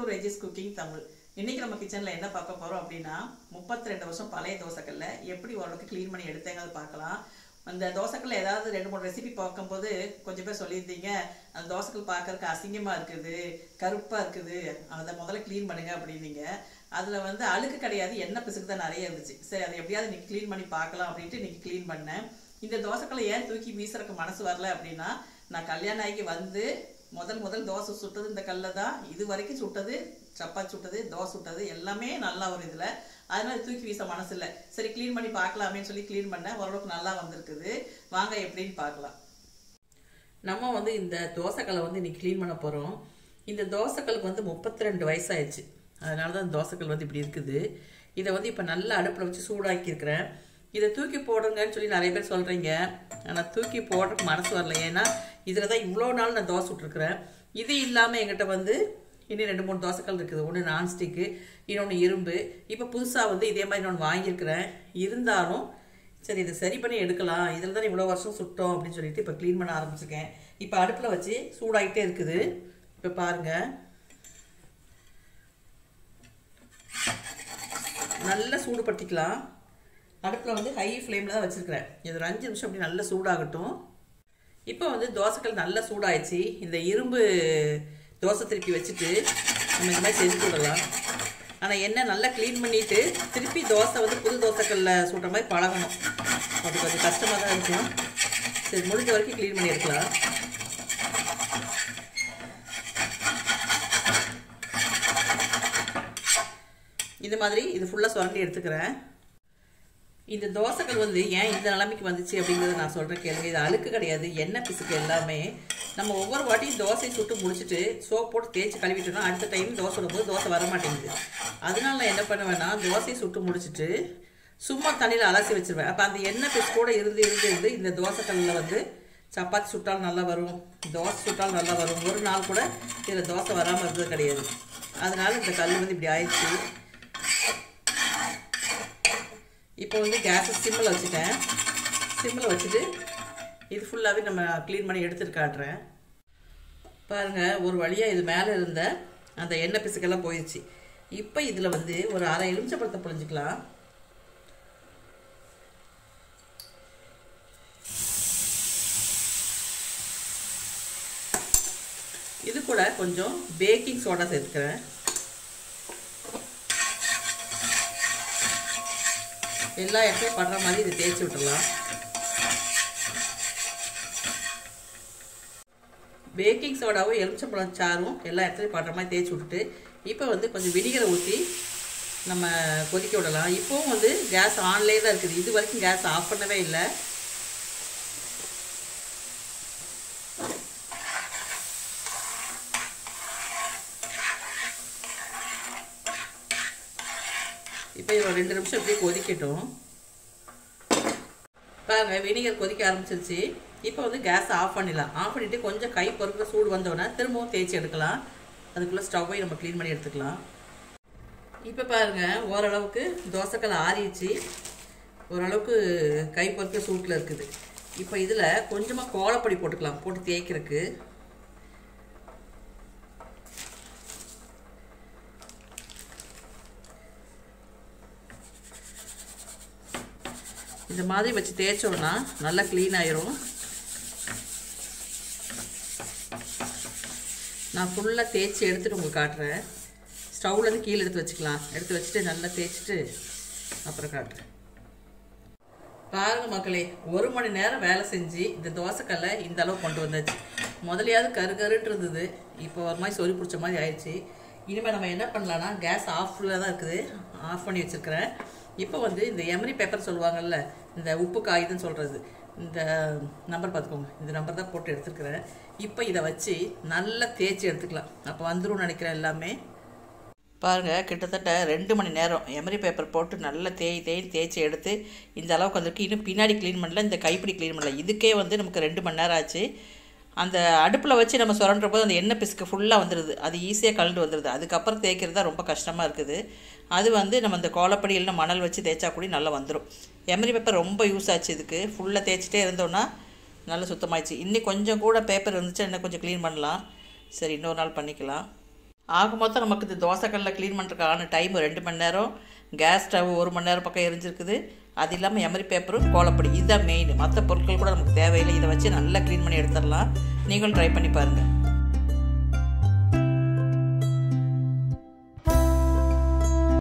Regis cooking Tamil இன்னைக்கு நம்ம கிச்சன்ல என்ன பார்க்க போறோம் அப்படின்னா முப்பத்தி ரெண்டு வருஷம் பழைய தோசைக்கல்ல எப்படி ஓரளவுக்கு க்ளீன் பண்ணி எடுத்தேங்கிறது பார்க்கலாம் அந்த தோசைக்கல்ல ஏதாவது ரெண்டு மூணு ரெசிபி பார்க்கும்போது கொஞ்சம் பேர் சொல்லியிருந்தீங்க அந்த தோசைக்கல் பார்க்கறதுக்கு அசிங்கமா இருக்குது கருப்பா இருக்குது அதை முதல்ல க்ளீன் பண்ணுங்க அப்படின்னீங்க அதுல வந்து அழுக்கு கிடையாது எண்ணெய் பிசுக்கு தான் நிறைய இருந்துச்சு சரி அதை எப்படியாவது இன்னைக்கு க்ளீன் பண்ணி பார்க்கலாம் அப்படின்ட்டு இன்னைக்கு க்ளீன் பண்ணேன் இந்த தோசைக்கல்லை ஏன் தூக்கி வீசுறதுக்கு மனசு வரல அப்படின்னா நான் கல்யாணம் ஆகி வந்து முதல் முதல் தோசை சுட்டது இந்த கல்ல தான் இது வரைக்கும் சுட்டது சப்பாத்தி சுட்டது தோசை சுட்டது எல்லாமே நல்லா வரும் இதில் அதனால தூக்கி வீச மனசு இல்லை சரி க்ளீன் பண்ணி பார்க்கலாமேன்னு சொல்லி க்ளீன் பண்ணேன் ஓரளவுக்கு நல்லா வந்திருக்குது வாங்க எப்படின்னு பார்க்கலாம் நம்ம வந்து இந்த தோசைக்கல்லை வந்து இன்னைக்கு க்ளீன் பண்ண போகிறோம் இந்த தோசைக்கல்லுக்கு வந்து முப்பத்தி ரெண்டு வயசாயிடுச்சு அதனால தான் தோசைக்கல் வந்து இப்படி இருக்குது இதை வந்து இப்போ நல்லா அடுப்பில் வச்சு சூடாக்கியிருக்கிறேன் இதை தூக்கி போடுங்கன்னு சொல்லி நிறைய பேர் சொல்கிறீங்க ஆனால் தூக்கி போடுறதுக்கு மனசு வரல ஏன்னா இதில் தான் இவ்வளோ நாள் நான் தோசை விட்ருக்குறேன் இது இல்லாமல் எங்கிட்ட வந்து இன்னும் ரெண்டு மூணு தோசைக்கல் இருக்குது ஒன்று நான்ஸ்டிக்கு இன்னொன்று இரும்பு இப்போ புதுசாக வந்து இதே மாதிரி நான் வாங்கியிருக்கிறேன் இருந்தாலும் சரி இதை சரி பண்ணி எடுக்கலாம் இதில் தான் இவ்வளோ வருஷம் சுட்டோம் அப்படின்னு சொல்லிட்டு இப்போ க்ளீன் பண்ண ஆரம்பிச்சிருக்கேன் இப்போ அடுப்பில் வச்சு சூடாகிட்டே இருக்குது இப்போ பாருங்கள் நல்லா சூடுபடுத்திக்கலாம் அடுப்பில் வந்து ஹை ஃப்ளேமில் தான் வச்சுருக்கிறேன் இது ஒரு அஞ்சு நிமிஷம் அப்படி நல்லா சூடாகட்டும் இப்போ வந்து தோசைக்கல் நல்லா சூடாயிடுச்சு இந்த இரும்பு தோசை திருப்பி வச்சுட்டு நம்ம இந்த மாதிரி செஞ்சு விடலாம் ஆனால் என்ன நல்லா க்ளீன் பண்ணிவிட்டு திருப்பி தோசை வந்து புது தோசைக்கல்ல சுடுற மாதிரி பழகணும் அது கொஞ்சம் கஷ்டமாக தான் இருக்கும் சரி முடிஞ்ச வரைக்கும் க்ளீன் பண்ணி எடுக்கலாம் இது மாதிரி இது ஃபுல்லாக சுரண்டி எடுத்துக்கிறேன் இந்த தோசைகள் வந்து ஏன் இந்த நிலைமைக்கு வந்துச்சு அப்படிங்கிறத நான் சொல்கிறேன் கேளுங்க இது அழுக்கு கிடையாது எண்ணெய் பிசுக்கு எல்லாமே நம்ம ஒவ்வொரு வாட்டியும் தோசை சுட்டு முடிச்சுட்டு சோப் போட்டு தேய்ச்சி கழுவிட்டோம்னா அடுத்த டைம் தோசை விடும்போது தோசை வர மாட்டேங்குது அதனால நான் என்ன பண்ணுவேன்னா தோசையை சுட்டு முடிச்சுட்டு சும்மா தண்ணியில் அலசி வச்சிருவேன் அப்போ அந்த எண்ணெய் பிசு கூட இருந்து இருந்து இருந்து இந்த தோசைக்கல்லில் வந்து சப்பாத்தி சுட்டாலும் நல்லா வரும் தோசை சுட்டாலும் நல்லா வரும் ஒரு நாள் கூட இதில் தோசை வராமல் இருந்தது கிடையாது அதனால இந்த கல் வந்து இப்படி ஆயிடுச்சு இப்போ வந்து கேஸை சிம்மில் வச்சுட்டேன் சிம்மில் வச்சுட்டு இது ஃபுல்லாகவே நம்ம க்ளீன் பண்ணி எடுத்துட்டு காட்டுறேன் பாருங்கள் ஒரு வழியாக இது மேலே இருந்த அந்த எண்ணெய் பிசுக்கெல்லாம் போயிடுச்சு இப்போ இதில் வந்து ஒரு அரை எலுமிச்சப்பழத்தை புழிஞ்சிக்கலாம் இது கூட கொஞ்சம் பேக்கிங் சோடா சேர்த்துக்கிறேன் எல்லா இடத்தையும் படுற மாதிரி இதை தேய்ச்சி விட்டுடலாம் பேக்கிங் சோடாவும் எலுமிச்சம்பழம் சாரும் எல்லா இடத்துலையும் படுற மாதிரி தேய்ச்சி விட்டுட்டு இப்போ வந்து கொஞ்சம் வினிகரை ஊற்றி நம்ம கொதிக்க விடலாம் இப்போவும் வந்து கேஸ் ஆன்லேயே தான் இருக்குது இது வரைக்கும் கேஸ் ஆஃப் பண்ணவே இல்லை இப்போ இது ஒரு ரெண்டு நிமிஷம் இப்படியே கொதிக்கட்டும் பாருங்க வினிகர் கொதிக்க ஆரம்பிச்சிருச்சு இப்போ வந்து கேஸ் ஆஃப் பண்ணிடலாம் ஆஃப் பண்ணிவிட்டு கொஞ்சம் கை பொறுக்கிற சூடு வந்தோடனே திரும்பவும் தேய்ச்சி எடுக்கலாம் அதுக்குள்ளே ஸ்டவ்வை நம்ம க்ளீன் பண்ணி எடுத்துக்கலாம் இப்போ பாருங்க ஓரளவுக்கு தோசைக்கல் ஆறிடுச்சு ஓரளவுக்கு கை பொறுக்கிற சூட்டில் இருக்குது இப்போ இதில் கொஞ்சமாக கோலப்பொடி போட்டுக்கலாம் போட்டு தேய்க்கிறதுக்கு இந்த மாதிரி வச்சு தேய்ச்சோம்னா நல்லா க்ளீன் ஆயிரும் நான் ஃபுல்லாக தேய்ச்சி எடுத்துகிட்டு உங்களுக்கு காட்டுறேன் ஸ்டவ்லேருந்து கீழே எடுத்து வச்சுக்கலாம் எடுத்து வச்சுட்டு நல்லா தேய்ச்சிட்டு அப்புறம் காட்டுறேன் பாருங்க மக்களே ஒரு மணி நேரம் வேலை செஞ்சு இந்த தோசைக்கல்லை இந்த அளவு கொண்டு வந்தாச்சு முதலையாவது கரு கருன்னு இருந்தது இப்போ ஒரு மாதிரி சொறி பிடிச்ச மாதிரி ஆயிடுச்சு இனிமேல் நம்ம என்ன பண்ணலான்னா கேஸ் ஆஃபில் தான் இருக்குது ஆஃப் பண்ணி வச்சுருக்கிறேன் இப்போ வந்து இந்த எமரி பேப்பர் சொல்லுவாங்கல்ல இந்த உப்பு காகிதம்னு சொல்கிறது இந்த நம்பர் பார்த்துக்கோங்க இந்த நம்பர் தான் போட்டு எடுத்துருக்கிறேன் இப்போ இதை வச்சு நல்லா தேய்ச்சி எடுத்துக்கலாம் அப்போ வந்துடும் நினைக்கிறேன் எல்லாமே பாருங்கள் கிட்டத்தட்ட ரெண்டு மணி நேரம் எமரி பேப்பர் போட்டு நல்லா தேய் தேய் தேய்ச்சி எடுத்து இந்த அளவுக்கு வந்துருக்கு இன்னும் பின்னாடி க்ளீன் பண்ணல இந்த கைப்பிடி க்ளீன் பண்ணல இதுக்கே வந்து நமக்கு ரெண்டு மணி நேரம் ஆச்சு அந்த அடுப்பில் வச்சு நம்ம சுரண்டுற போது அந்த எண்ணெய் பிசுக்கு ஃபுல்லாக வந்துடுது அது ஈஸியாக கலந்து வந்துடுது அதுக்கப்புறம் தேய்க்கிறது தான் ரொம்ப கஷ்டமாக இருக்குது அது வந்து நம்ம இந்த கோலப்படி இல்லைன்னா மணல் வச்சு தேய்ச்சா கூட நல்லா வந்துடும் எமரி பேப்பர் ரொம்ப யூஸ் ஆச்சு இதுக்கு ஃபுல்லாக தேய்ச்சிட்டே இருந்தோன்னா நல்லா சுத்தமாயிடுச்சு இன்னும் கொஞ்சம் கூட பேப்பர் இருந்துச்சு இன்னும் கொஞ்சம் க்ளீன் பண்ணலாம் சரி இன்னொரு நாள் பண்ணிக்கலாம் ஆக மொத்தம் நமக்கு இந்த தோசைக்கல்ல க்ளீன் பண்ணுறதுக்கான டைம் ரெண்டு மணி நேரம் கேஸ் ஸ்டவ் ஒரு மணி நேரம் பக்கம் எரிஞ்சிருக்குது அது இல்லாமல் எமரி பேப்பரும் கோலப்பொடி இதுதான் மெயின் மற்ற பொருட்கள் கூட நமக்கு தேவையில்லை இதை வச்சு நல்லா க்ளீன் பண்ணி எடுத்துடலாம் நீங்களும் ட்ரை பண்ணி பாருங்கள்